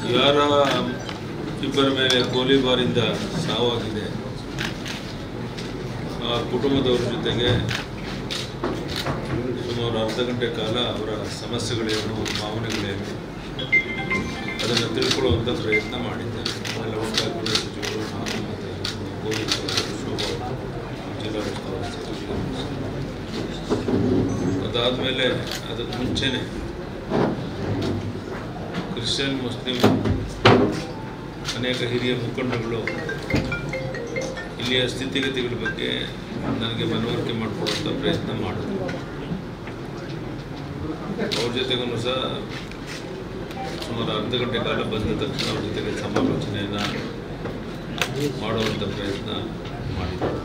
ಯಾರ ಇಬ್ಬರ ಮೇಲೆ ಗೋಲಿಬಾರಿಂದ ಸಾವಾಗಿದೆ ಆ ಕುಟುಂಬದವರ ಜೊತೆಗೆ ಸುಮಾರು ಅರ್ಧ ಗಂಟೆ ಕಾಲ ಅವರ ಸಮಸ್ಯೆಗಳೇನು ಭಾವನೆಗಳೇನು ಅದನ್ನು ತಿಳ್ಕೊಳ್ಳುವಂಥ ಪ್ರಯತ್ನ ಮಾಡಿದ್ದಾರೆ ಎಲ್ಲ ಒಟ್ಟಾಗಿ ಗೃಹ ಸಚಿವರು ನಾನು ಮತ್ತು ಪೊಲೀಸ್ ಅವರು, ಶೋಭಾ ಅವರು, ಜಿಲ್ಲಾಡಳಿತದ ಸಚಿವರು ಅದಾದಮೇಲೆ ಅದಕ್ಕೆ ಮುಂಚೆನೇ ಕ್ರಿಶ್ಚಿಯನ್ ಮುಸ್ಲಿಂ ಅನೇಕ ಹಿರಿಯ ಮುಖಂಡಗಳು ಇಲ್ಲಿಯ ಸ್ಥಿತಿಗತಿಗಳ ಬಗ್ಗೆ ನನಗೆ ಮನವರಿಕೆ ಮಾಡಿಕೊಡುವಂಥ ಪ್ರಯತ್ನ ಮಾಡಿದ್ರು ಅವ್ರ ಜೊತೆಗೂ ಸಹ ಸುಮಾರು ಅರ್ಧ ಗಂಟೆ ಕಾಲ ಬಂದ ತಕ್ಷಣ ಅವ್ರ ಜೊತೆಗೆ ಸಮಾಲೋಚನೆಯನ್ನು ಮಾಡುವಂಥ ಪ್ರಯತ್ನ ಮಾಡಿದ್ರು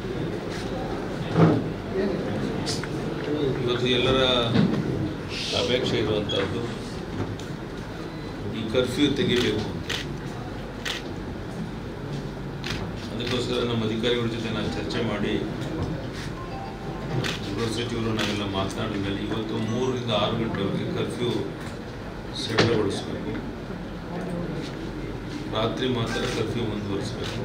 ಇವತ್ತು ಎಲ್ಲರ ಅಪೇಕ್ಷೆ ಇರುವಂಥದ್ದು ಈ ಕರ್ಫ್ಯೂ ತೆಗಿಬೇಕು ಅಂತ ಅದಕ್ಕೋಸ್ಕರ ನಮ್ಮ ಅಧಿಕಾರಿಗಳ ಜೊತೆ ನಾನು ಚರ್ಚೆ ಮಾಡಿ ಗೃಹ ಸಚಿವರು ನಾವೆಲ್ಲ ಮಾತನಾಡಿದ ಮೇಲೆ ಇವತ್ತು ಮೂರರಿಂದ ಆರು ಗಂಟೆವರೆಗೆ ಕರ್ಫ್ಯೂ ಸಡಿಲಗೊಳಿಸಬೇಕು ರಾತ್ರಿ ಮಾತ್ರ ಕರ್ಫ್ಯೂ ಮುಂದುವರಿಸಬೇಕು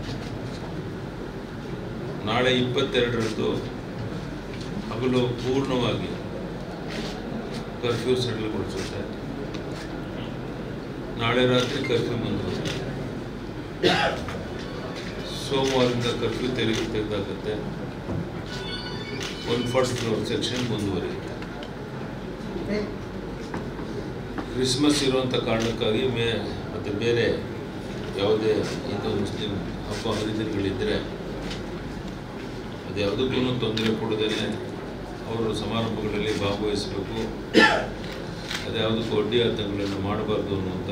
ನಾಳೆ ಇಪ್ಪತ್ತೆರಡರಂದು ಹಗಲು ಪೂರ್ಣವಾಗಿ ಕರ್ಫ್ಯೂ ಸಡಿಲಗೊಳಿಸುತ್ತೆ ನಾಳೆ ರಾತ್ರಿ ಕರ್ಫ್ಯೂ ಮುಂದುವರಿಸುತ್ತೆ ಸೋಮವಾರದಿಂದ ಕರ್ಫ್ಯೂ ತೆರಿಗೆ ತೆಗೆದಾಗುತ್ತೆ ಒನ್ ಫಸ್ಟ್ ಫ್ಲೋರ್ ಸೆಕ್ಷನ್ ಮುಂದುವರಿಯುತ್ತೆ ಕ್ರಿಸ್ಮಸ್ ಇರುವಂಥ ಕಾರಣಕ್ಕಾಗಿ ಮೇ ಮತ್ತು ಬೇರೆ ಯಾವುದೇ ಹಿಂದೂ ಮುಸ್ಲಿಂ ಹಬ್ಬ ಹರಿದಿನಗಳಿದ್ದರೆ ಅದ್ಯಾವುದಕ್ಕೂ ತೊಂದರೆ ಕೊಡದೇನೆ ಅವರು ಸಮಾರಂಭಗಳಲ್ಲಿ ಭಾಗವಹಿಸಬೇಕು ಅದ್ಯಾವುದಕ್ಕೂ ಅಡ್ಡಿ ಆತಂಕಗಳನ್ನು ಮಾಡಬಾರ್ದು ಅನ್ನುವಂಥ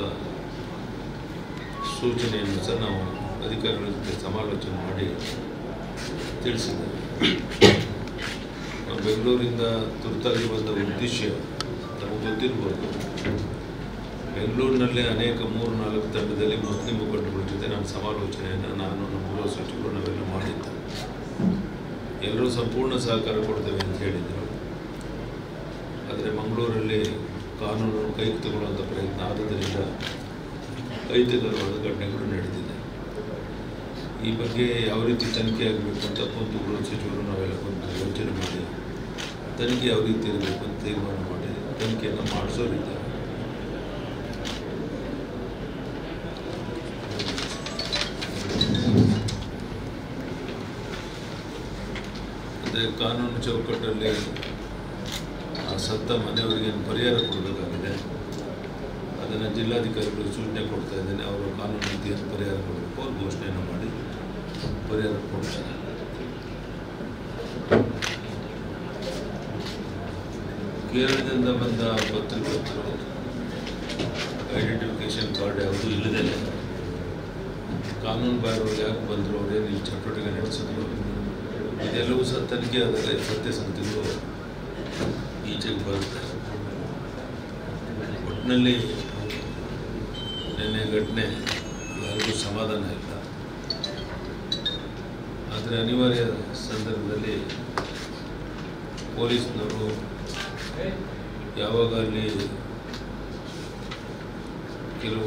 ಸೂಚನೆಯನ್ನು ಸಹ ನಾವು ಅಧಿಕಾರಿಗಳ ಜೊತೆ ಸಮಾಲೋಚನೆ ಮಾಡಿ ತಿಳಿಸಿದ್ದೇವೆ ನಾವು ಬೆಂಗಳೂರಿಂದ ತುರ್ತಾಗಿ ಬಂದ ಉದ್ದೇಶ ನಮಗೆ ಗೊತ್ತಿರ್ಬೋದು ಬೆಂಗಳೂರಿನಲ್ಲೇ ಅನೇಕ ಮೂರು ನಾಲ್ಕು ತಂಡದಲ್ಲಿ ಮುಸ್ಲಿಂ ಮುಖಂಡಗಳ ಜೊತೆ ನಾನು ಸಮಾಲೋಚನೆಯನ್ನು ನಾನು ನಮ್ಮ ಗೃಹ ಸಚಿವರು ನಾವೆಲ್ಲ ಮಾಡಿದ್ದೆ ಎಲ್ಲರೂ ಸಂಪೂರ್ಣ ಸಹಕಾರ ಕೊಡ್ತೇವೆ ಅಂತ ಹೇಳಿದರು ಆದರೆ ಮಂಗಳೂರಲ್ಲಿ ಕಾನೂನು ಕೈಗೆ ತಗೊಳ್ಳುವಂಥ ಪ್ರಯತ್ನ ಆದುದರಿಂದ ಅಹಿತಕರವಾದ ಘಟನೆಗಳು ನಡೆದಿದೆ ಈ ಬಗ್ಗೆ ಯಾವ ರೀತಿ ತನಿಖೆ ಆಗಬೇಕು ಅಂತ ಕುಂತು ಗೃಹ ಸಚಿವರು ನಾವೆಲ್ಲ ಕುಂತು ಯೋಚನೆ ಮಾಡಿ ತನಿಖೆ ಯಾವ ರೀತಿ ಇರಬೇಕು ಅಂತ ತೀರ್ಮಾನ ಮಾಡಿ ತನಿಖೆಯನ್ನು ಮಾಡಿಸೋರಿದ್ದಾರೆ ಮತ್ತು ಕಾನೂನು ಚೌಕಟ್ಟಲ್ಲಿ ಆ ಸತ್ತ ಮನೆಯವರಿಗೆ ಏನು ಪರಿಹಾರ ಕೊಡಬೇಕಾಗಿದೆ ಅದನ್ನು ಜಿಲ್ಲಾಧಿಕಾರಿಗಳು ಸೂಚನೆ ಕೊಡ್ತಾ ಇದ್ದೇನೆ ಅವರು ಕಾನೂನು ರೀತಿಯನ್ನು ಪರಿಹಾರ ಕೊಡಬೇಕು ಅವ್ರು ಘೋಷಣೆಯನ್ನು ಮಾಡಿ ಪರಿಹಾರ ಕೊಡ್ತಾರೆ ಕೇರಳದಿಂದ ಬಂದ ಪತ್ರಕರ್ತರು ಐಡೆಂಟಿಫಿಕೇಶನ್ ಕಾರ್ಡ್ ಯಾವುದೂ ಇಲ್ಲದೇ ಕಾನೂನು ಬಾಹಿರವ್ರು ಯಾಕೆ ಬಂದರು ಅವರೇನು ಈ ಚಟುವಟಿಕೆ ನಡೆಸಿದ್ರು ಇದೆಲ್ಲವೂ ಸಹ ತನಿಖೆ ಆದಾಗ ಸತ್ಯಸಂಧಗಳು ಈಚೆಗೆ ಬರುತ್ತೆ ಒಟ್ಟಿನಲ್ಲಿ ನಿನ್ನೆ ಘಟನೆ ಯಾರಿಗೂ ಸಮಾಧಾನ ಇಲ್ಲ ಆದರೆ ಅನಿವಾರ್ಯ ಸಂದರ್ಭದಲ್ಲಿ ಪೊಲೀಸ್ನವರು ಯಾವಾಗ ಅಲ್ಲಿ ಕೆಲವು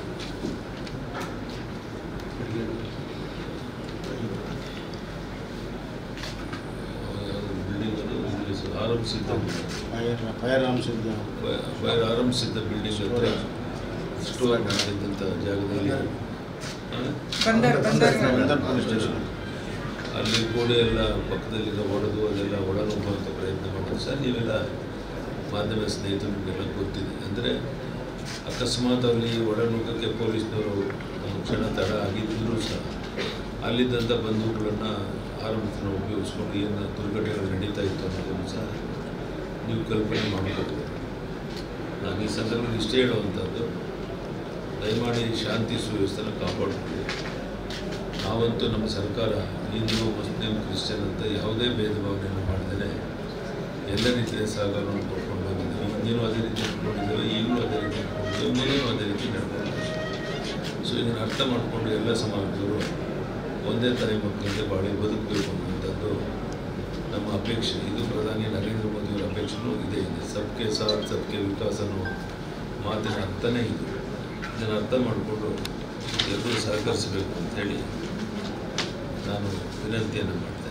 ಬಿಲ್ಡಿಂಗ್ ಅದು ಆರಂಭಿಸಿದ್ದ ಫೈರ್ ಫೈರ್ ಆರ್ಮ್ಸ್ ಇದ್ದ ಫೈರ್ ಆರಂಭಿಸಿದ್ದ ಬಿಲ್ಡಿಂಗ್ ಹತ್ರ ಸ್ಟೋರ್ ಮಾಡಿದ್ದಂಥ ಜಾಗದಲ್ಲಿ ಆ, ಬಂದರ್ ಬಂದರ್ ಬಂದರ್ ಪೊಲೀಸ್ ಸ್ಟೇಷನ್ ಅಲ್ಲಿ ಗೋಡೆ ಎಲ್ಲ ಪಕ್ಕದಲ್ಲಿ ಹೊಡೆದು ಅದೆಲ್ಲ ಒಳನುಗ್ಗುವಂಥ ಪ್ರಯತ್ನ ಮಾಡೋದು ಸರ್ ನೀವೆಲ್ಲ ಮಾಧ್ಯಮ ಸ್ನೇಹಿತರು ನಿಮಗೆಲ್ಲ ಗೊತ್ತಿದೆ ಅಂದರೆ ಅಕಸ್ಮಾತ್ ಅಲ್ಲಿ ಒಳನುಗ್ಗಕ್ಕೆ ಪೊಲೀಸ್ನವರು ಒಂದು ಕ್ಷಣ ತಡ ಆಗಿದ್ದರೂ ಸಹ ಅಲ್ಲಿದ್ದಂಥ ಬಂದೂಕುಗಳನ್ನು ಆರಂಭದಿಂದ ಉಪಯೋಗಿಸ್ಕೊಂಡು ಏನು ದುರ್ಘಟನೆಗಳು ನಡೀತಾ ಇತ್ತು ಅನ್ನೋದನ್ನು ಸಹ ನೀವು ಕಲ್ಪನೆ ಮಾಡಬೇಕು ನಾನು ಈ ಸಂದರ್ಭದಲ್ಲಿ ಇಷ್ಟೇ ಹೇಳುವಂಥದ್ದು ದಯಮಾಡಿ ಶಾಂತಿ ಸುವ್ಯವಸ್ಥೆನ ಕಾಪಾಡಿಕೊಳ್ಳಿ ನಾವಂತೂ ನಮ್ಮ ಸರ್ಕಾರ ಹಿಂದೂ ಮುಸ್ಲಿಂ ಕ್ರಿಶ್ಚಿಯನ್ ಅಂತ ಯಾವುದೇ ಭೇದ ಭಾವನೆಯನ್ನು ಮಾಡ್ದೇನೆ ಎಲ್ಲ ರೀತಿಯ ಸಹಕಾರವನ್ನು ಕೊಟ್ಕೊಂಡು ಬಂದಿದ್ದೀವಿ ಹಿಂದಿನೂ ಅದೇ ರೀತಿ ನಡ್ಕೊಂಡಿದ್ದೇವೆ ಈಗಲೂ ಅದೇ ರೀತಿ ನಡ್ಕೊಂಡಿದ್ದೇವೆ ಮುಂದೆನೂ ಅದೇ ರೀತಿ ನಡ್ಕೊಂಡಿದ್ದೇವೆ ಸೊ ಇದನ್ನು ಅರ್ಥ ಮಾಡಿಕೊಂಡು ಎಲ್ಲ ಸಮಾಜದವರು ಒಂದೇ ತಾಯಿ ಮಕ್ಕಳಂತೆ ಬಾಳಿ ಬದುಕಬೇಕು ಅನ್ನುವಂಥದ್ದು ನಮ್ಮ ಅಪೇಕ್ಷೆ ಇದು ಪ್ರಧಾನಿ ನರೇಂದ್ರ ಮೋದಿಯವರ ಅಪೇಕ್ಷೆನೂ ಇದೇ ಇದೆ ಸಬ್ಕೆ ಸಾಥ್ ಸಬ್ಕೆ ವಿಕಾಸ್ ಅನ್ನೋ ಮಾತಿನ ಅರ್ಥನೇ ಇದು ಇದನ್ನು ಅರ್ಥ ಮಾಡಿಕೊಂಡು ಎಲ್ಲರೂ ಸಹಕರಿಸಬೇಕು ಅಂತೇಳಿ ನಾನು ವಿನಂತಿಯನ್ನು ಮಾಡ್ತೇನೆ